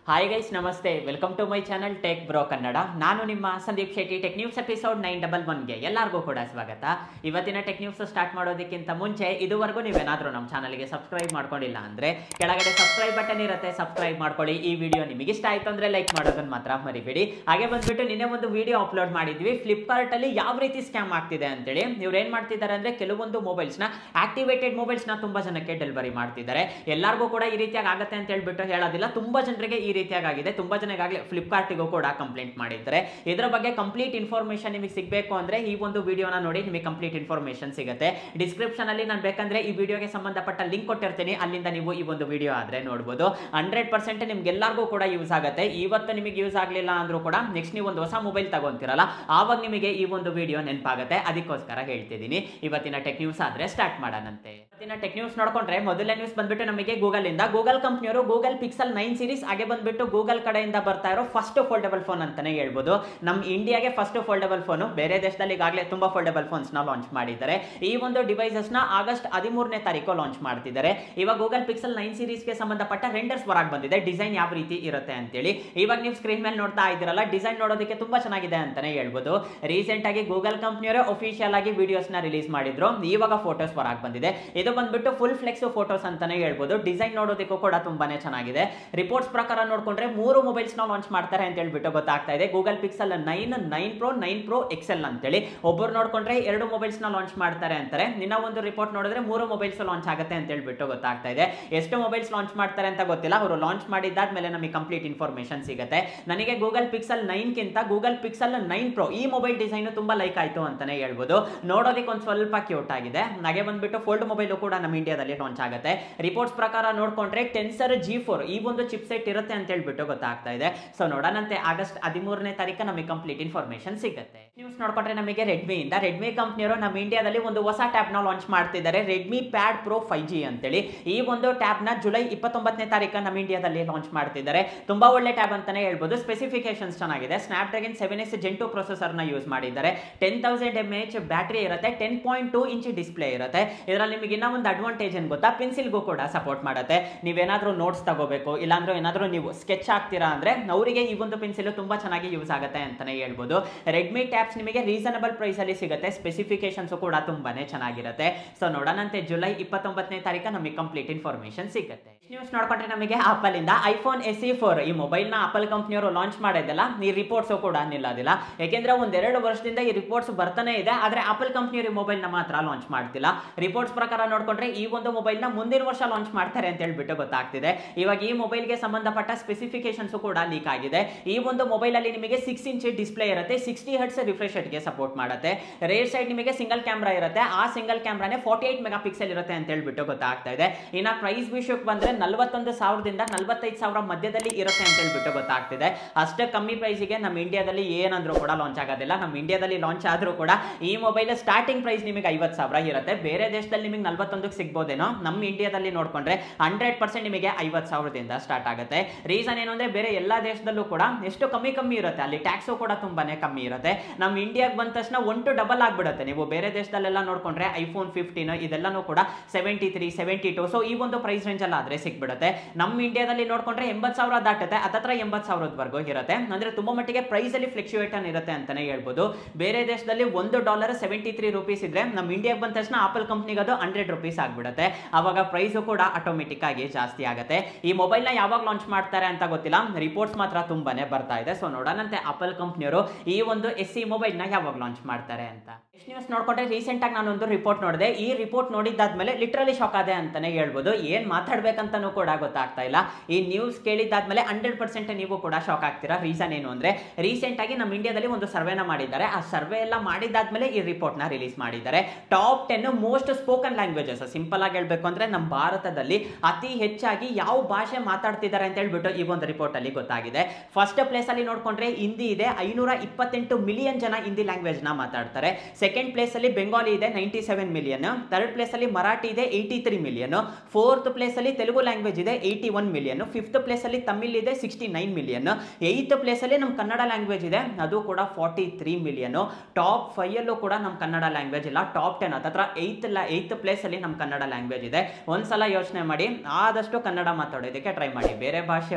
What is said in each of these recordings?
hi guys ನಮಸ್ತೆ welcome to my channel tech bro Kannada ನಾನು ನಿಮ್ಮ Sandeep Shetty tech news episode nine double ಒನ್ಗೆ ಎಲ್ಲರಿಗೂ ಕೂಡ ಸ್ವಾಗತ ಇವತ್ತಿನ ಟೆಕ್ ನ್ಯೂಸ್ ಸ್ಟಾರ್ಟ್ ಮಾಡೋದಕ್ಕಿಂತ ಮುಂಚೆ ಇದುವರೆಗೂ ನೀವೇನಾದರೂ ನಮ್ಮ ಚಾನಲ್ಗೆ ಸಬ್ಸ್ಕ್ರೈಬ್ ಮಾಡ್ಕೊಂಡಿಲ್ಲ ಅಂದರೆ ಕೆಳಗಡೆ ಸಬ್ಸ್ಕ್ರೈಬ್ ಬಟನ್ ಇರುತ್ತೆ ಸಬ್ಸ್ಕ್ರೈಬ್ ಮಾಡ್ಕೊಳ್ಳಿ ಈ ವಿಡಿಯೋ ನಿಮಗೆ ಇಷ್ಟ ಆಯ್ತು ಅಂದರೆ ಲೈಕ್ ಮಾಡೋದನ್ನ ಮಾತ್ರ ಮರಿಬೇಡಿ ಹಾಗೆ ಬಂದ್ಬಿಟ್ಟು ನಿನ್ನೆ ಒಂದು ವಿಡಿಯೋ ಅಪ್ಲೋಡ್ ಮಾಡಿದ್ವಿ ಫ್ಲಿಪ್ಕಾರ್ಟ್ ಅಲ್ಲಿ ಯಾವ ರೀತಿ ಸ್ಕ್ಯಾಮ್ ಆಗ್ತಿದೆ ಅಂತೇಳಿ ಇವ್ರು ಏನ್ ಮಾಡ್ತಿದ್ದಾರೆ ಅಂದ್ರೆ ಕೆಲವೊಂದು ಮೊಬೈಲ್ಸ್ನ ಆಕ್ಟಿವೇಟೆಡ್ ಮೊಬೈಲ್ಸ್ನ ತುಂಬಾ ಜನಕ್ಕೆ ಡೆಲಿವರಿ ಮಾಡ್ತಿದ್ದಾರೆ ಎಲ್ಲರಿಗೂ ಕೂಡ ಈ ರೀತಿಯಾಗಿ ಆಗುತ್ತೆ ಅಂತ ಹೇಳ್ಬಿಟ್ಟು ಹೇಳೋದಿಲ್ಲ ತುಂಬಾ ಜನರಿಗೆ ಈ ರೀತಿಯಾಗಿ ಆಗಿದೆ ತುಂಬಾ ಜನ ಈಗಾಗಲೇ ಫ್ಲಿಪ್ಕಾರ್ಟಿಗೂ ಕೂಡ ಕಂಪ್ಲೇಂಟ್ ಮಾಡಿದ್ದಾರೆ ಇದರ ಬಗ್ಗೆ ಕಂಪ್ಲೀಟ್ ಇನ್ಫಾರ್ಮೇಶನ್ ನಿಮಗೆ ಸಿಗಬೇಕು ಅಂದ್ರೆ ಈ ಒಂದು ವಿಡಿಯೋನ ನೋಡಿ ನಿಮಗೆ ಕಂಪ್ಲೀಟ್ ಇನ್ಫಾರ್ಮೇಶನ್ ಸಿಗುತ್ತೆ ಡಿಸ್ಕ್ರಿಪ್ಷನ್ ಅಲ್ಲಿ ನಾನು ಬೇಕಂದ್ರೆ ಈ ವಿಡಿಯೋಗೆ ಸಂಬಂಧಪಟ್ಟ ಲಿಂಕ್ ಕೊಟ್ಟಿರ್ತೀನಿ ಅಲ್ಲಿಂದ ನೀವು ಈ ಒಂದು ವಿಡಿಯೋ ಆದ್ರೆ ನೋಡಬಹುದು ಹಂಡ್ರೆಡ್ ಪರ್ಸೆಂಟ್ ನಿಮ್ಗೆಲ್ಲರಿಗೂ ಕೂಡ ಯೂಸ್ ಆಗುತ್ತೆ ಇವತ್ತು ನಿಮಗೆ ಯೂಸ್ ಆಗಲಿಲ್ಲ ಅಂದ್ರೂ ಕೂಡ ನೆಕ್ಸ್ಟ್ ನೀವು ಒಂದು ಹೊಸ ಮೊಬೈಲ್ ತಗೊಂತೀರಲ್ಲ ಆವಾಗ ನಿಮಗೆ ಈ ಒಂದು ವಿಡಿಯೋ ನೆನಪಾಗುತ್ತೆ ಅದಕ್ಕೋಸ್ಕರ ಹೇಳ್ತಿದ್ದೀನಿ ಇವತ್ತಿನ ಟೆಕ್ ನ್ಯೂಸ್ ಆದ್ರೆ ಸ್ಟಾರ್ಟ್ ಮಾಡೋಣಂತೆ ಇವತ್ತಿನ ಟೆಕ್ ನ್ಯೂಸ್ ನೋಡ್ಕೊಂಡ್ರೆ ಮೊದಲನೇ ನ್ಯೂಸ್ ಬಂದ್ಬಿಟ್ಟು ನಮಗೆ ಗೂಗಲ್ ಇಂದ ಗೂಗಲ್ ಕಂಪ್ನಿಯವರು ಗೂಗಲ್ ಪಿಕ್ಸಲ್ ನೈನ್ ಸೀರೀಸ್ ಹಾಗೆ ಬಂದ್ಬಿಟ್ಟು ಗೂಗಲ್ ಕಡೆಯಿಂದ ಬರ್ತಾ ಇರೋ ಫಸ್ಟ್ ಫೋಲ್ಡಬಲ್ ಫೋನ್ ಅಂತಾನೆ ಹೇಳ್ಬೋದು ನಮ್ಮ ಇಂಡಿಯಾಗೆ ಫಸ್ಟ್ ಫೋಲ್ಡಬಲ್ ಫೋನು ಬೇರೆ ದೇಶದಲ್ಲಿ ಈಗಾಗಲೇ ತುಂಬಾ ಫೋಲ್ಡಬಲ್ ಫೋನ್ಸ್ ನ ಲಾಂಚ್ ಮಾಡಿದ್ದಾರೆ ಈ ಒಂದು ಡಿವೈಸಸ್ ನ ಆಗಸ್ಟ್ ಹದಿಮೂರನೇ ತಾರೀಕು ಲಾಂಚ್ ಮಾಡ್ತಿದ್ದಾರೆ ಇವಾಗ ಗೂಗಲ್ ಪಿಕ್ಸಲ್ ನೈನ್ ಸೀರೀಸ್ ಗೆ ಸಂಬಂಧಪಟ್ಟ ರೆಂಡರ್ಸ್ ಹೊರಗೆ ಬಂದಿದೆ ಡಿಸೈನ್ ಯಾವ ರೀತಿ ಇರುತ್ತೆ ಅಂತೇಳಿ ಇವಾಗ ನೀವು ಸ್ಕ್ರೀನ್ ಮೇಲೆ ನೋಡ್ತಾ ಇದ್ದೀರಲ್ಲ ಡಿಸೈನ್ ನೋಡೋದಕ್ಕೆ ತುಂಬಾ ಚೆನ್ನಾಗಿದೆ ಅಂತಾನೆ ಹೇಳ್ಬೋದು ರೀಸೆಂಟ್ ಆಗಿ ಗೂಗಲ್ ಕಂಪ್ನಿಯವರೇ ಅಫಿಷಿಯಲ್ ಆಗಿ ವಿಡಿಯೋಸ್ ನ ರಿಲೀಸ್ ಮಾಡಿದ್ರು ಇವಾಗ ಫೋಟೋಸ್ ಹೊರಗೆ ಬಂದಿದೆ ಇದು ಬಂದ್ಬಿಟ್ಟು ಫುಲ್ ಫ್ಲೆಕ್ಸ್ ಫೋಟೋಸ್ ಅಂತಾನೆ ಹೇಳ್ಬೋದು ಡಿಸೈನ್ ನೋಡೋದಕ್ಕೂ ಕೂಡ ತುಂಬಾನೇ ಚೆನ್ನಾಗಿದೆ ರಿಪೋರ್ಟ್ಸ್ ಪ್ರಕಾರ ನೋಡ್ಕೊಂಡ್ರೆ ಮೂರು ಮೊಬೈಲ್ಸ್ ನ ಲಾಂಚ್ ಮಾಡ್ತಾರೆ ಅಂತ ಹೇಳ್ಬಿಟ್ಟು ಗೊತ್ತಾಗ್ತಾ ಇದೆ Google Pixel nine nine pro nine pro XL ಅಂತೇಳಿ ಒಬ್ಬರು ನೋಡ್ಕೊಂಡ್ರೆ ಎರಡು ಮೊಬೈಲ್ಸ್ ನ ಲಾಂಚ್ ಮಾಡ್ತಾರೆ ಅಂತಾರೆ ನಿನ್ನ ಒಂದು ರಿಪೋರ್ಟ್ ನೋಡಿದ್ರೆ ಮೂರು ಮೊಬೈಲ್ಸ್ ಲಾಂಚ್ ಆಗುತ್ತೆ ಅಂತ ಹೇಳ್ಬಿಟ್ಟು ಗೊತ್ತಾಗ್ತಾ ಇದೆ ಎಷ್ಟು ಮೊಬೈಲ್ಸ್ ಲಾಂಚ್ ಮಾಡ್ತಾರೆ ಅಂತ ಗೊತ್ತಿಲ್ಲ ಅವರು ಲಾಂಚ್ ಮಾಡಿದ್ದಾದ್ಮೇಲೆ ನಮಗೆ ಕಂಪ್ಲೀಟ್ ಇನ್ಫಾರ್ಮೇಶನ್ ಸಿಗುತ್ತೆ ನನಗೆ ಗೂಗಲ್ ಪಿಕ್ಸಲ್ ನೈನ್ಗಿಂತ ಗೂಗಲ್ ಪಿಕ್ಸಲ್ ನೈನ್ ಪ್ರೋ ಈ ಮೊಬೈಲ್ ಡಿಸೈನ್ ತುಂಬಾ ಲೈಕ್ ಆಯ್ತು ಅಂತಾನೆ ಹೇಳ್ಬೋದು ನೋಡೋದಕ್ಕೆ ಒಂದು ಸ್ವಲ್ಪ ಕ್ಯೂಟ್ ಆಗಿದೆ ಹಾಗೆ ಬಂದ್ಬಿಟ್ಟು ಫೋಲ್ಡ್ ಮೊಬೈಲ್ ಕೂಡ ನಮ್ಮ ಇಂಡಿಯಾದಲ್ಲಿ ಲಾಂಚ್ ಆಗುತ್ತೆ ರಿಪೋರ್ಟ್ಸ್ ಪ್ರಕಾರ ನೋಡ್ಕೊಂಡ್ರೆ ಟೆನ್ಸರ್ ಜಿ ಫೋರ್ ಈ ಒಂದು ಚಿಪ್ಸೆಟ್ ಇರುತ್ತೆ ಅಂತ ಹೇಳ್ಬಿಟ್ಟು ಗೊತ್ತಾಗ್ತಾ ಇದೆ ಸೊ ನೋಡೋಣಂತೆ ಆಗಸ್ಟ್ ಹದಿಮೂರನೇ ತಾರೀಕು ನಮಗೆ ಕಂಪ್ಲೀಟ್ ಇನ್ಫಾರ್ಮೇಶನ್ ಸಿಗುತ್ತೆ ನ್ಯೂಸ್ ನೋಡ್ಕೊಂಡ್ರೆ ನಮಗೆ ರೆಡ್ಮಿ ಇಂದ ರೆಡ್ಮಿ ಕಂಪ್ನಿಯವರು ನಮ್ಮ ಇಂಡಿಯಾದಲ್ಲಿ ಒಂದು ಹೊಸ ಟ್ಯಾಬ್ ನ ಲಾಂಚ್ ಮಾಡ್ತಿದ್ದಾರೆ Redmi pad pro five G ಅಂತೇಳಿ ಈ ಒಂದು ಟ್ಯಾಬ್ ನ ಜುಲೈ ಇಪ್ಪತ್ತೊಂಬತ್ತನೇ ತಾರೀಕು ನಮ್ಮ ಇಂಡಿಯಾದಲ್ಲಿ ಲಾಂಚ್ ಮಾಡ್ತಿದ್ದಾರೆ ತುಂಬಾ ಒಳ್ಳೆ ಟ್ಯಾಬ್ ಅಂತಾನೆ ಹೇಳ್ಬೋದು ಸ್ಪೆಸಿಫಿಕೇಶನ್ಸ್ ಚೆನ್ನಾಗಿದೆ Snapdragon seven S gen processor ನ ಯೂಸ್ ಮಾಡಿದ್ದಾರೆ ten thousand M H battery ಇರುತ್ತೆ ten point two inch display ಇರುತ್ತೆ ಇದರಲ್ಲಿ ನಿಮಗೆ ಇನ್ನೂ ಒಂದು ಅಡ್ವಾಂಟೇಜ್ ಏನು ಗೊತ್ತಾ ಪೆನ್ಸಿಲ್ಗೂ ಕೂಡ ಸಪೋರ್ಟ್ ಮಾಡುತ್ತೆ ನೀವೇನಾದ್ರೂ ನೋಟ್ಸ್ ತಗೋಬೇಕು ಇಲ್ಲಾಂದ್ರೆ ಏನಾದರೂ ನೀವು ಸ್ಕೆಚ್ ಹಾಕ್ತೀರಾ ಅಂದ್ರೆ ಅವರಿಗೆ ಈ ಒಂದು ಪೆನ್ಸಿಲ್ ತುಂಬಾ ಚೆನ್ನಾಗಿ ಯೂಸ್ ಆಗುತ್ತೆ ಅಂತಾನೆ ಹೇಳ್ಬೋದು ರೆಡ್ಮಿ ಟ್ಯಾಬ್ಸ್ ನಿಮಗೆ ರೀಸನಬಲ್ ಪ್ರೈಸ್ ಅಲ್ಲಿ ಸಿಗುತ್ತೆ ಸ್ಪೆಸಿಫಿಕೇಶನ್ಸ್ ಕೂಡ ತುಂಬಾನೇ ಚೆನ್ನಾಗಿರುತ್ತೆ ಸೊ ನೋಡೋಣಂತೆ ಜುಲೈ ಇಪ್ಪತ್ತೊಂಬತ್ತನೇ ತಾರೀಕು ನಮಗೆ ಕಂಪ್ಲೀಟ್ ಇನ್ಫಾರ್ಮೇಶನ್ ಸಿಗುತ್ತೆ ನ್ಯೂಸ್ ನೋಡ್ಕೊಂಡ್ರೆ ನಮಗೆ ಆಪಲ್ ಇಂದ ಐಫೋನ್ ಎಸ್ ಸಿ ಫೋರ್ ಈ ಮೊಬೈಲ್ ನ ಆಪಲ್ ಕಂಪ್ನಿಯವರು ಲಾಂಚ್ ಮಾಡಿದ್ದಲ್ಲ ಈ ರಿಪೋರ್ಟ್ಸ್ ಕೂಡ ನಿಲ್ಲೋದಿಲ್ಲ ಯಾಕೆಂದ್ರೆ ಒಂದೆರಡು ವರ್ಷದಿಂದ ಈ ರಿಪೋರ್ಟ್ಸ್ ಬರ್ತಾನೆ ಇದೆ ಆದ್ರೆ ಆಪಲ್ ಕಂಪ್ನಿಯವರು ಈ ಮೊಬೈಲ್ ನ ಮಾತ್ರ ಲಾಂಚ್ ಮಾಡ್ತಿಲ್ಲ ರಿಪೋರ್ಟ್ಸ್ ಪ್ರಕಾರ ನೋಡ್ಕೊಂಡ್ರೆ ಈ ಒಂದು ಮೊಬೈಲ್ ನ ಮುಂದಿನ ವರ್ಷ ಲಾಂಚ್ ಮಾಡ್ತಾರೆ ಅಂತ ಹೇಳ್ಬಿಟ್ಟು ಗೊತ್ತಾಗ್ತಿದೆ ಇವಾಗ ಈ ಮೊಬೈಲ್ಗೆ ಸಂಬಂಧಪಟ್ಟ ಸ್ಪೆಸಿಫಿಕೇಶನ್ಸ್ ಕೂಡ ಲೀಕ್ ಆಗಿದೆ ಈ ಒಂದು ಮೊಬೈಲ್ ಅಲ್ಲಿ ನಿಮಗೆ ಸಿಕ್ಸ್ ಇಂಚ್ ಡಿಸ್ಪ್ಲೇ ಇರುತ್ತೆ ಸಿಕ್ಸ್ಟಿ ಹರ್ಟ್ಸ್ ರಿಫ್ರೆಶ್ ಗೆ ಸಪೋರ್ಟ್ ಮಾಡುತ್ತೆ ರೇರ್ ಸೈಡ್ ನಿಮಗೆ ಸಿಂಗಲ್ ಕ್ಯಾಮ್ರಾ ಇರುತ್ತೆ ಆ ಸಿಂಗಲ್ ಕ್ಯಾಮ್ರಾನೇ ಫಾರ್ಟಿ ಏಟ್ ಮೆಗಾ ಪಿಕ್ಸೆಲ್ ಇರುತ್ತೆ ಅಂತ ಹೇಳ್ಬಿಟ್ಟು ಗೊತ್ತಾಗ್ತಾ ಇದೆ ಇನ್ನ ಪ್ರೈಸ್ ವಿಷಯಕ್ಕೆ ಬಂದ್ರೆ ನಲವತ್ತೊಂದು ಸಾವಿರದಿಂದ ನಲವತ್ತೈದು ಸಾವಿರ ಮಧ್ಯದಲ್ಲಿ ಇರುತ್ತೆ ಅಂತ ಹೇಳ್ಬಿಟ್ಟು ಗೊತ್ತಾಗ್ತಿದೆ ಅಷ್ಟೇ ಕಮ್ಮಿ ಪ್ರೈಸಿಗೆ ನಮ್ಮ ಇಂಡಿಯಾದಲ್ಲಿ ಏನಂದ್ರೂ ಕೂಡ ಲಾಂಚ್ ಆಗೋದಿಲ್ಲ ನಮ್ಮ ಇಂಡಿಯಾದಲ್ಲಿ ಲಾಂಚ್ ಆದ್ರೂ ಕೂಡ ಈ ಮೊಬೈಲ್ ಸ್ಟಾರ್ಟಿಂಗ್ ಪ್ರೈಸ್ ನಿಮಗೆ ಐವತ್ತು ಸಾವಿರ ಇರುತ್ತೆ ಬೇರೆ ದೇಶದಲ್ಲಿ ನಿಮಗೆ ನಲ್ವತ್ತೊಂದಕ್ಕೆ ಸಿಗ್ಬೋದೇನೋ ನಮ್ಮ ಇಂಡಿಯಾದಲ್ಲಿ ನೋಡ್ಕೊಂಡ್ರೆ ಹಂಡ್ರೆಡ್ ಪರ್ಸೆಂಟ್ ನಿಮಗೆ ಐವತ್ತು ಸಾವಿರದಿಂದ ಸ್ಟಾರ್ಟ್ ಆಗುತ್ತೆ ರೀಸನ್ ಏನು ಅಂದ್ರೆ ಬೇರೆ ಎಲ್ಲ ದೇಶದಲ್ಲೂ ಕೂಡ ಎಷ್ಟು ಕಮ್ಮಿ ಕಮ್ಮಿ ಇರುತ್ತೆ ಅಲ್ಲಿ ಟ್ಯಾಕ್ಸು ಕೂಡ ತುಂಬಾನೇ ಕಮ್ಮಿ ಇರುತ್ತೆ ನಮ್ಮ ಇಂಡಿಯಾಗೆ ಬಂದ ತಕ್ಷಣ ಒನ್ ಟು ಡಬಲ್ ಆಗ್ಬಿಡುತ್ತೆ ನೀವು ಬೇರೆ ದೇಶದಲ್ಲೆಲ್ಲ ನೋಡ್ಕೊಂಡ್ರೆ ಐಫೋನ್ ಫಿಫ್ಟೀನ್ ಇದೆಲ್ಲನೂ ಕೂಡ seventy three seventy two so ಈ ಒಂದು ಪ್ರೈಸ್ ರೇಂಜ್ ಅಲ್ಲಿ ಆದ್ರೆ ಸಿಕ್ಬಿಡುತ್ತೆ ನಮ್ಮ ಇಂಡಿಯಾದಲ್ಲಿ ನೋಡ್ಕೊಂಡ್ರೆ ಎಂಬತ್ತು ಸಾವಿರ ದಾಟುತ್ತೆ ಹತ್ತತ್ರ ಎಂಬತ್ತು ಸಾವಿರದವರೆಗೂ ಇರುತ್ತೆ ಅಂದ್ರೆ ತುಂಬಾ ಮಟ್ಟಿಗೆ ಪ್ರೈಸ್ ಅಲ್ಲಿ ಫ್ಲೆಕ್ಚುಯೇಟನ್ ಇರುತ್ತೆ ಅಂತಾನೆ ಹೇಳ್ಬೋದು ಬೇರೆ ದೇಶದಲ್ಲಿ ಒಂದು ಡಾಲರ್ ಸೆವೆಂಟಿ ತ್ರೀ ರುಪೀಸ್ ಇದ್ರೆ ನಮ್ಮ ಇಂಡಿಯಾಗೆ ಬಂದ ತಕ್ಷಣ ಆಪಲ್ ಕಂಪ್ನಿಗೆ ಅದು ಹಂಡ್ರೆಡ್ ರುಪೀಸ್ ಆಗ್ಬಿಡುತ್ತೆ ಅವಾಗ ಪ್ರೈಸು ಕೂಡ ಆಟೋಮೆಟಿಕ್ ಆಗಿ ಜಾಸ್ತಿ ಆಗುತ್ತೆ ಈ ಮೊಬೈಲ್ ನ ಯಾವಾಗ ಲಾಂಚ್ ಮಾಡ್ತಾರೆ ಅಂತ ಗೊತ್ತಿಲ್ಲ ರಿಪೋರ್ಟ್ಸ್ ಮಾತ್ರ ತುಂಬಾನೇ ಬರ್ತಾ ಇದೆ ಸೊ ನೋಡೋಣಂತೆ ಆಪಲ್ ಕಂಪ್ನಿಯವರು ಈ ಒಂದು ಎಸ್ ಸಿ ಮೊಬೈಲ್ ನ ಯಾವಾಗ ಲಾಂಚ್ ಮಾಡ್ತಾರೆ ಅಂತ ಎಷ್ಟು ನ್ಯೂಸ್ ನೋಡ್ಕೊಂಡ್ರೆ ರೀಸೆಂಟ್ ಆಗಿ ನಾನೊಂದು ರಿಪೋರ್ಟ್ ನೋಡಿದೆ ಈ ರಿಪೋರ್ಟ್ ನೋಡಿದ್ದಾದ್ಮೇಲೆ ಲಿಟ್ರಲಿ ಶಾಕ್ ಆದೆ ಅಂತಾನೆ ಹೇಳ್ಬೋದು ಏನ್ ಮಾತಾಡ್ಬೇಕಂತನೂ ಕೂಡ ಗೊತ್ತಾಗ್ತಾ ಇಲ್ಲ ಈ ನ್ಯೂಸ್ ಕೇಳಿದ್ದಾದ್ಮೇಲೆ ಹಂಡ್ರೆಡ್ ಪರ್ಸೆಂಟ್ ನೀವು ಕೂಡ ಶಾಕ್ ಆಗ್ತೀರಾ ರೀಸನ್ ಏನು ಅಂದ್ರೆ ರೀಸೆಂಟ್ ಆಗಿ ನಮ್ಮ ಇಂಡಿಯಾದಲ್ಲಿ ಒಂದು ಸರ್ವೆನ ಮಾಡಿದ್ದಾರೆ ಆ ಸರ್ವೆ ಎಲ್ಲ ಮಾಡಿದಾದ್ಮೇಲೆ ಈ ರಿಪೋರ್ಟ್ ನ ರಿಲೀಸ್ ಮಾಡಿದ್ದಾರೆ top ten most spoken languages simple ಆಗಿ ಹೇಳ್ಬೇಕು ಅಂದ್ರೆ ನಮ್ಮ ಭಾರತದಲ್ಲಿ ಅತಿ ಹೆಚ್ಚಾಗಿ ಯಾವ ಭಾಷೆ ಮಾತಾಡ್ತಿದ್ದಾರೆ ಅಂತ ಹೇಳ್ಬಿಟ್ಟು ಈ ಒಂದು ರಿಪೋರ್ಟ್ ಅಲ್ಲಿ ಗೊತ್ತಾಗಿದೆ ಫಸ್ಟ್ ಪ್ಲೇಸ್ ಅಲ್ಲಿ ನೋಡ್ಕೊಂಡ್ರೆ ಹಿಂದಿ ಇದೆ ಐನೂರ ಇಪ್ಪತ್ತೆಂಟು ಮಿಲಿಯನ್ ಜನ ಹಿಂದಿ ಲ್ಯಾಂಗ್ವೇಜ್ ನ ಮಾತಾಡ್ತಾರೆ ಸೆಕೆಂಡ್ ಪ್ಲೇಸ್ ಅಲ್ಲಿ ಬೆಂಗಾಲಿ ಇದೆ ninety seven million third place ಅಲ್ಲಿ ಮರಾಠಿ ಇದೆ eighty three million fourth place ಅಲ್ಲಿ ತೆಲುಗು ಲ್ಯಾಂಗ್ವೇಜ್ ಇದೆ eighty one million fifth place ಅಲ್ಲಿ ತಮಿಳ್ ಇದೆ sixty nine million eighth place ಅಲ್ಲಿ ನಮ್ಮ ಕನ್ನಡ ಲ್ಯಾಂಗ್ವೇಜ್ ಇದೆ ಅದು ಕೂಡ forty three million top five ಅಲ್ಲೂ ಕೂಡ ನಮ್ಮ ಕನ್ನಡ ಲ್ಯಾಂಗ್ವೇಜ್ ಇಲ್ಲ ಟಾಪ್ ಟೆನ್ ಹತ್ರ ಏಯ್ತ್ ಏಯ್ತ್ ಪ್ಲೇಸ್ ಅಲ್ಲಿ ನಮ್ಮ ಕನ್ನಡ ಲ್ಯಾಂಗ್ವೇಜ್ ಇದೆ ಒಂದ್ಸಲ ಯೋಚನೆ ಮಾಡಿ ಆದಷ್ಟು ಕನ್ನಡ ಮಾತಾಡೋದಕ್ಕೆ ಟ್ರೈ ಮಾಡಿ ಬೇರೆ ಭಾಷೆ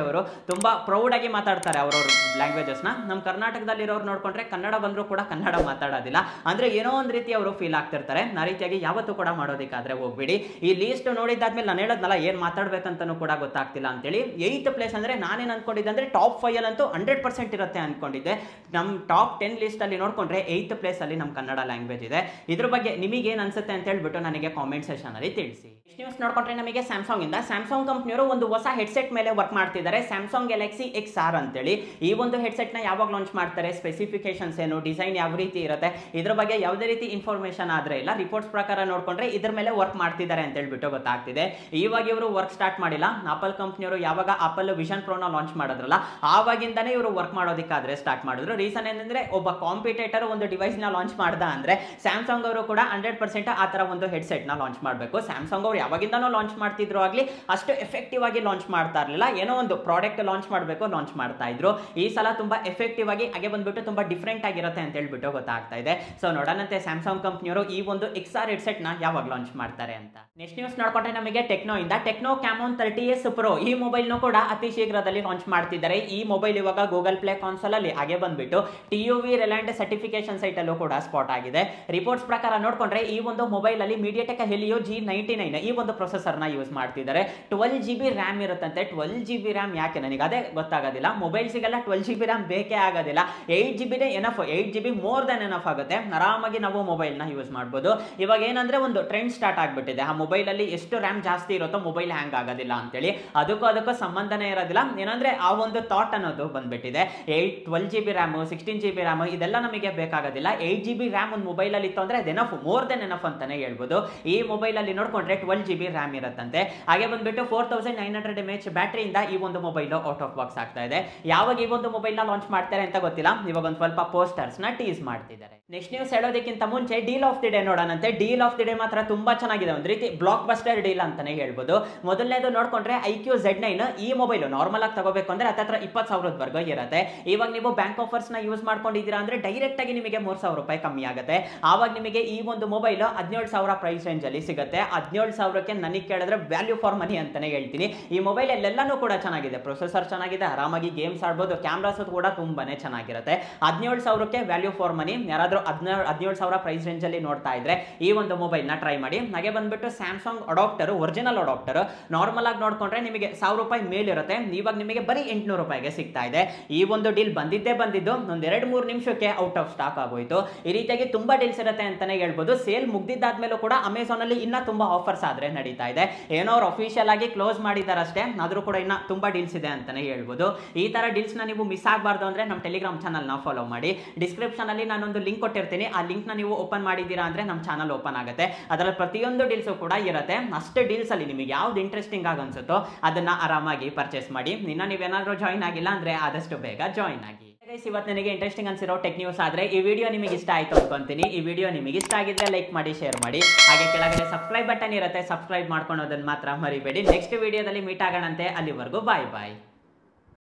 ಅವರು ತುಂಬಾ ಪ್ರೌಡ್ ಆಗಿ ಮಾತಾಡ್ತಾರೆ ಅವ್ರವ್ರ ಲ್ಯಾಂಗ್ವೇಜಸ್ನ ನಮ್ಮ ಕರ್ನಾಟಕದಲ್ಲಿರೋರು ನೋಡ್ಕೊಂಡ್ರೆ ಕನ್ನಡ ಬಂದರೂ ಕೂಡ ಕನ್ನಡ ಮಾತಾಡೋದಿಲ್ಲ ಅಂದ್ರೆ ಏನೋ ಒಂದು ರೀತಿ ಅವರು ಫೀಲ್ ಆಗ್ತಿರ್ತಾರೆ ಆ ರೀತಿಯಾಗಿ ಯಾವತ್ತೂ ಕೂಡ ಮಾಡೋದಕ್ಕಾದ್ರೆ ಹೋಗ್ಬಿಡಿ ಈ ಲೀಸ್ಟ್ ನೋಡಿದ್ದಾದ್ಮೇಲೆ ನಾನು ಹೇಳೋದ್ನಲ್ಲ ಏನು ಮಾತಾಡ್ಬೇಕಂತನೂ ಕೂಡ ಗೊತ್ತಾಗ್ತಿಲ್ಲ ಅಂತೇಳಿ ಏಯ್ತ್ ಪ್ಲೇಸ್ ಅಂದ್ರೆ ನಾನೇನು ಅನ್ಕೊಂಡಿದ್ದೆ ಅಂದ್ರೆ ಟಾಪ್ ಫೈವ್ ಅಂತೂ ಹಂಡ್ರೆಡ್ ಪರ್ಸೆಂಟ್ ಇರುತ್ತೆ ಅನ್ಕೊಂಡಿದ್ದೆ ನಮ್ಮ ಟಾಪ್ ಟೆನ್ ಲಿಸ್ಟ್ ಅಲ್ಲಿ ನೋಡ್ಕೊಂಡ್ರೆ ಏಯ್ತ್ ಪ್ಲೇಸ್ ಅಲ್ಲಿ ನಮ್ಮ ಕನ್ನಡ ಲ್ಯಾಂಗ್ವೇಜ್ ಇದೆ ಇದ್ರ ಬಗ್ಗೆ ನಿಮಗೆ ಏನು ಅನ್ಸುತ್ತೆ ಅಂತ ಹೇಳ್ಬಿಟ್ಟು ನನಗೆ ಕಾಮೆಂಟ್ ಸೆಷನ್ ಅಲ್ಲಿ ತಿಳಿಸಿ ನ್ಯೂಸ್ ನೋಡ್ಕೊಂಡ್ರೆ ನಮಗೆ ಸ್ಯಾಮ್ಸಂಗ್ ಇಂದ ಸ್ಯಾಮ್ಸಂಗ್ ಕಂಪ್ನಿಯವರು ಒಂದು ಹೊಸ ಹೆಡ್ಸೆಟ್ ಮೇಲೆ ವರ್ಕ್ ಮಾಡ್ತಿದ್ದಾರೆ ಸ್ಯಾಮ್ಸಂಗ್ ಗ್ಯಾಲಕ್ಸಿ ಎಕ್ಸ್ ಆರ್ ಅಂತೇಳಿ ಈ ಒಂದು ಹೆಡ್ಸೆಟ್ ನ ಯಾವಾಗ ಲಾಂಚ್ ಮಾಡ್ತಾರೆ ಸ್ಪೆಸಿಫಿಕೇಶನ್ಸ್ ಏನು ಡಿಸೈನ್ ಯಾವ ರೀತಿ ಇರುತ್ತೆ ಇದ್ರ ಬಗ್ಗೆ ಯಾವುದೇ ರೀತಿ ಇನ್ಫಾರ್ಮೇಶನ್ ಆದ್ರೆ ಇಲ್ಲ ರಿಪೋರ್ಟ್ಸ್ ಪ್ರಕಾರ ನೋಡ್ಕೊಂಡ್ರೆ ಇದ್ರ ಮೇಲೆ ವರ್ಕ್ ಮಾಡ್ತಿದ್ದಾರೆ ಅಂತ ಹೇಳ್ಬಿಟ್ಟು ಗೊತ್ತಾಗ್ತಿದೆ ಇವಾಗ ಇವರು ವರ್ಕ್ ಸ್ಟಾರ್ಟ್ ಮಾಡಿಲ್ಲ ಆಪಲ್ ಕಂಪ್ನಿಯವರು ಯಾವಾಗ ಆಪಲ್ ವಿಷನ್ ಪ್ರೋನ ಲಾಂಚ್ ಮಾಡಿದ್ರಲ್ಲ ಆವಾಗಿಂದಾನೇ ಇವರು ವರ್ಕ್ ಮಾಡೋದಕ್ಕಾದ್ರೆ ಸ್ಟಾರ್ಟ್ ಮಾಡಿದ್ರು ರೀಸನ್ ಏನಂದ್ರೆ ಒಬ್ಬ ಕಾಂಪಿಟೇಟರ್ ಒಂದು ಡಿವೈಸ್ ನ ಲಾಂಚ್ ಮಾಡ್ದ ಅಂದ್ರೆ ಸ್ಯಾಮ್ಸಂಗ್ ಅವರು ಕೂಡ ಹಂಡ್ರೆಡ್ ಪರ್ಸೆಂಟ್ ಆ ತರ ಒಂದು ಹೆಡ್ಸೆಟ್ ನ ಲಾಂಚ್ ಮಾಡಬೇಕು ಸ್ಯಾಮ್ಸಂಗ್ ಅವರು ಯಾವಾಗಿಂದನೂ ಲಾಂಚ್ ಮಾಡ್ತಿದ್ರು ಆಗ್ಲಿ ಅಷ್ಟು ಎಫೆಕ್ಟಿವ್ ಆಗಿ ಲಾಂಚ್ ಮಾಡ್ತಾ ಇರಲಿಲ್ಲ ಏನೋ ಒಂದು ಪ್ರಾಡಕ್ಟ್ ಲಾಂಚ್ ಮಾಡಬೇಕು ಲಾಂಚ್ ಮಾಡ್ತಾ ಇದ್ರು ಈ ಸಲ ತುಂಬಾ ಎಫೆಕ್ಟಿವ್ ಆಗಿ ಹಾಗೆ ಬಂದ್ಬಿಟ್ಟು ತುಂಬಾ ಡಿಫ್ರೆಂಟ್ ಆಗಿರುತ್ತೆ ಅಂತ ಹೇಳ್ಬಿಟ್ಟು ಗೊತ್ತಾಗ್ತಾ ಇದೆ ಸೊ ನೋಡೋಣಂತೆ ಸ್ಯಾಮ್ಸಂಗ್ ಕಂಪ್ನಿಯವರು ಈ ಒಂದು ಎಕ್ಸ್ ಆರ್ ಹೆಡ್ಸೆಟ್ ನ ಯಾವಾಗ ಲಾಂಚ್ ಮಾಡ್ತಾರೆ ಅಂತ ನೆಕ್ಸ್ಟ್ ನ್ಯೂಸ್ ನೋಡ್ಕೊಂಡ್ರೆ ನಮಗೆ ಟೆಕ್ನೋ ಇಂದ Tecno Camon thirty S pro ಈ ಮೊಬೈಲ್ ನು ಕೂಡ ಅತಿ ಶೀಘ್ರದಲ್ಲಿ ಲಾಂಚ್ ಮಾಡ್ತಿದ್ದಾರೆ ಈ ಮೊಬೈಲ್ ಇವಾಗ ಗೂಗಲ್ ಪ್ಲೇ ಕಾನ್ಸೋಲ್ ಅಲ್ಲಿ ಹಾಗೆ ಬಂದ್ಬಿಟ್ಟು T U V Rheinland certification site ಅಲ್ಲೂ ಕೂಡ ಸ್ಪಾಟ್ ಆಗಿದೆ ರಿಪೋರ್ಟ್ಸ್ ಪ್ರಕಾರ ನೋಡ್ಕೊಂಡ್ರೆ ಈ ಒಂದು ಮೊಬೈಲ್ ಅಲ್ಲಿ MediaTek Helio G ninety nine ಈ ಒಂದು ಪ್ರೊಸೆಸರ್ ನ ಯೂಸ್ ಮಾಡ್ತಿದ್ದಾರೆ ಟ್ವೆಲ್ ಜಿ ಬಿ ರ್ಯಾಮ್ ಇರುತ್ತಂತೆ ಟ್ವೆಲ್ ಜಿ ಬಿ ರ್ಯಾಮ್ ಯಾಕೆ ನನಗೆ ಅದೇ ಗೊತ್ತಾಗೋದಿಲ್ಲ ಮೊಬೈಲ್ಸಿಗೆಲ್ಲ ಟ್ವೆಲ್ ಜಿ ಬಿ ರ್ಯಾಮ್ ಬೇಕೇ ಆಗೋದಿಲ್ಲ ಏಯ್ಟ್ ಜಿ ಬಿನೇ enough eight G B more than enough ಆಗುತ್ತೆ ಆರಾಮಾಗಿ ನಾವು ಮೊಬೈಲ್ ನ ಯೂಸ್ ಮಾಡ್ಬೋದು ಇವಾಗ ಏನಂದ್ರೆ ಒಂದು ಟ್ರೆಂಡ್ ಸ್ಟಾರ್ಟ್ ಆಗ್ಬಿಟ್ಟಿದೆ ಆ ಮೊಬೈಲ್ ಅಲ್ಲಿ ಎಷ್ಟು ರ್ಯಾಮ್ ಜಾಸ್ತಿ ಇರುತ್ತೋ ಮೊಬೈಲ್ ಹ್ಯಾಂಗ್ ಆಗೋದಿಲ್ಲ ಅಂತೇಳಿ ಅದಕ್ಕೂ ಅದಕ್ಕೂ ಸಂಬಂಧನೇ ಇರೋದಿಲ್ಲ ಏನಂದ್ರೆ ಆ ಒಂದು ಥಾಟ್ ಅನ್ನೋದು ಬಂದ್ಬಿಟ್ಟಿದೆ eight twelve G B RAM sixteen G B RAM ಇದೆಲ್ಲ ನಮಗೆ ಬೇಕಾಗೋದಿಲ್ಲ ಏಯ್ಟ್ ಜಿ ಬಿ ರ್ಯಾಮ್ ಒಂದು ಮೊಬೈಲ್ ಅಲ್ಲಿ ಇತ್ತು ಅಂದ್ರೆ ಅದೆನಫ್ ಮೋರ್ ದೆನ್ ಎನಫ್ ಅಂತಾನೆ ಹೇಳ್ಬೋದು ಈ ಮೊಬೈಲ್ ಅಲ್ಲಿ ನೋಡ್ಕೊಂಡ್ರೆ ಟ್ವೆಲ್ ಜಿ ಬಿ ರ್ಯಾಮ್ ಇರುತ್ತಂತೆ ಹಾಗೆ ಬಂದ್ಬಿಟ್ಟು four thousand nine hundred M H ಬ್ಯಾಟ್ರಿಯಿಂದ ಈ ಒಂದು ಮೊಬೈಲ್ ಔಟ್ ಆಫ್ ಬಾಕ್ಸ್ ಆಗ್ತಾ ಇದೆ ಯಾವಾಗ ಈ ಒಂದು ಮೊಬೈಲ್ ನ ಲಾಂಚ್ ಮಾಡ್ತಾರೆ ಅಂತ ಗೊತ್ತಿಲ್ಲ ಇವಾಗ ಒಂದು ಸ್ವಲ್ಪ ಪೋಸ್ಟರ್ಸ್ ನ ಟೀಸ್ ಮಾಡ್ತಿದ್ದಾರೆ ನೆಕ್ಸ್ಟ್ ನ್ಯೂಸ್ ಹೇಳೋದಕ್ಕಿಂತ ಮುಂಚೆ ಡೀಲ್ ಆಫ್ ದಿ ಡೇ ನೋಡೋಣಂತೆ ಡೀಲ್ ಆಫ್ ದಿ ಡೇ ಮಾತ್ರ ತುಂಬಾ ಚೆನ್ನಾಗಿದೆ ಒಂದು ರೀತಿ ಬ್ಲಾಕ್ ಬಸ್ಟರ್ ಡೀಲ್ ಅಂತಾನೆ ಹೇಳ್ಬೋದು ಮೊದಲನೇದು ನೋಡ್ಕೊಂಡ್ರೆ ಐ ಕ್ಯೂ ಝೆಡ್ ನೈನ್ ಈ ಮೊಬೈಲ್ ನಾರ್ಮಲ್ ಆಗಿ ತಗೋಬೇಕು ಅಂದ್ರೆ ಹತ್ತತ್ರ ಇಪ್ಪತ್ತು ಸಾವಿರದವರೆಗೂ ಇರುತ್ತೆ ಇವಾಗ ನೀವು ಬ್ಯಾಂಕ್ ಆಫರ್ಸ್ ನ ಯೂಸ್ ಮಾಡ್ಕೊಂಡಿದ್ದೀರಾ ಅಂದ್ರೆ ಡೈರೆಕ್ಟ್ ಆಗಿ ನಿಮಗೆ ಮೂರ್ ಸಾವಿರ ರೂಪಾಯಿ ಕಮ್ಮಿ ಆಗುತ್ತೆ ಆವಾಗ ನಿಮಗೆ ಈ ಒಂದು ಮೊಬೈಲ್ ಹದಿನೇಳು ಸಾವಿರ ಪ್ರೈಸ್ ರೇಂಜ್ ಅಲ್ಲಿ ಸಿಗುತ್ತೆ ಹದಿನೇಳು ಸಾವಿರಕ್ಕೆ ನನಗೆ ಕೇಳಿದ್ರೆ ವ್ಯಾಲ್ಯೂ ಫಾರ್ ಮನಿ ಅಂತಾನೆ ಹೇಳ್ತೀನಿ ಈ ಮೊಬೈಲ್ ಎಲ್ಲೆಲ್ಲಾನು ಕೂಡ ಚೆನ್ನಾಗಿದೆ ಪ್ರೊಸೆಸರ್ ಚೆನ್ನಾಗಿದೆ ಆರಾಮಾಗಿ ಗೇಮ್ಸ್ ಆಡ್ಬೋದು ಕ್ಯಾಮ್ರಾಸ್ ಕೂಡ ತುಂಬಾನೇ ಚೆನ್ನಾಗಿರುತ್ತೆ ಹದಿನೇಳು ಸಾವಿರಕ್ಕೆ ವ್ಯಾಲ್ಯೂ ಫಾರ್ ಮನಿ ಯಾರಾದ್ರೂ ಹದಿನೇಳು ಹದಿನೇಳು ಸಾವಿರ ಪ್ರೈಸ್ ರೇಂಜ್ ಅಲ್ಲಿ ನೋಡ್ತಾ ಇದ್ರೆ ಈ ಒಂದು ಮೊಬೈಲ್ ನ ಟ್ರೈ ಮಾಡಿ ಹಾಗೆ ಬಂದ್ಬಿಟ್ಟು Samsung adapter original adapter normal ಆಗಿ ನೋಡ್ಕೊಂಡ್ರೆ ನಿಮಗೆ ಸಾವಿರ ರೂಪಾಯಿ ಮೇಲಿರುತ್ತೆ ಇವಾಗ ನಿಮಗೆ ಬರೀ ಎಂಟುನೂರು ರೂಪಾಯಿಗೆ ಸಿಗ್ತಾ ಇದೆ ಈ ಒಂದು ಡೀಲ್ ಬಂದಿದ್ದೇ ಬಂದಿದ್ದು ಒಂದ್ ಎರಡು ಮೂರು ನಿಮಿಷಕ್ಕೆ ಔಟ್ ಆಫ್ ಸ್ಟಾಕ್ ಆಗೋಯ್ತು ಈ ರೀತಿಯಾಗಿ ತುಂಬಾ ಡೀಲ್ಸ್ ಇರುತ್ತೆ ಅಂತಾನೆ ಹೇಳ್ಬೋದು ಸೇಲ್ ಮುಗ್ದಿದ್ದಾದ್ಮೇಲೂ ಕೂಡ ಅಮೆಝಾನ್ ಅಲ್ಲಿ ಇನ್ನ ತುಂಬಾ ಆಫರ್ಸ್ ಆದ್ರೆ ನಡೀತಾ ಇದೆ ಏನೋ ಅವ್ರು ಅಫಿಷಿಯಲ್ ಆಗಿ ಕ್ಲೋಸ್ ಮಾಡಿದ್ದಾರೆ ಅಷ್ಟೇ ಆದ್ರೂ ಕೂಡ ಇನ್ನ ತುಂಬಾ ಡೀಲ್ಸ್ ಇದೆ ಅಂತಾನೆ ಹೇಳ್ಬೋದು ಈ ತರ ಡೀಲ್ಸ್ ನ ನೀವು ಮಿಸ್ ಆಗಬಾರ್ದು ಅಂದ್ರೆ ನಮ್ಮ ಟೆಲಿಗ್ರಾಮ್ ಚಾನಲ್ ನ ಫಾಲೋ ಮಾಡಿ ಡಿಸ್ಕ್ರಿಪ್ಷನ್ ಅಲ್ಲಿ ನಾನೊಂದು ಲಿಂಕ್ ಕೊಟ್ಟಿರ್ತೀನಿ ಆ ಲಿಂಕ್ ನ ನೀವು ಓಪನ್ ಮಾಡಿದ್ದೀರಾ ಅಂದ್ರೆ ನಮ್ಮ ಚಾನಲ್ ಓಪನ್ ಆಗುತ್ತೆ ಅದರಲ್ಲಿ ಪ್ರತಿಯೊಂದು ಡೀಲ್ಸ್ ಕೂಡ ಇರುತ್ತೆ ಅಷ್ಟೇ ಡೀಲ್ಸ್ ಅಲ್ಲಿ ನಿಮಗೆ ಯಾವ್ದು ಇಂಟ್ರೆಸ್ಟಿಂಗ್ ಆಗಿ ಅನ್ಸುತ್ತೋ ಅದನ್ನ ಆರಾಮಾಗಿ ಪರ್ಚೇಸ್ ಮಾಡಿ ನಿನ್ನ ನೀವೇನಾದ್ರೂ ಜಾಯಿನ್ ಆಗಿಲ್ಲ ಅಂದ್ರೆ ಆದಷ್ಟು ಬೇಗ ಜಾಯಿನ್ ಆಗಿ ಗೈಸ್ ಇವತ್ತು ನನಗೆ ಇಂಟ್ರೆಸ್ಟಿಂಗ್ ಅನ್ಸಿರೋ ಟೆಕ್ ನ್ಯೂಸ್ ಆದ್ರೆ ಈ ವಿಡಿಯೋ ನಿಮಗೆ ಇಷ್ಟ ಆಯ್ತು ಅನ್ಕೊಂತೀನಿ ಈ ವಿಡಿಯೋ ನಿಮಗೆ ಇಷ್ಟ ಆಗಿದ್ರೆ ಲೈಕ್ ಮಾಡಿ ಶೇರ್ ಮಾಡಿ ಹಾಗೆ ಕೆಳಗಡೆ ಸಬ್ಸ್ಕ್ರೈಬ್ ಬಟನ್ ಇರುತ್ತೆ ಸಬ್ಸ್ಕ್ರೈಬ್ ಮಾಡ್ಕೊಳೋದನ್ನ ಮಾತ್ರ ಮರಿಬೇಡಿ ನೆಕ್ಸ್ಟ್ ವಿಡಿಯೋದಲ್ಲಿ ಮೀಟ್ ಆಗೋಣಂತೆ ಅಲ್ಲಿವರೆಗೂ ಬಾಯ್ ಬಾಯ್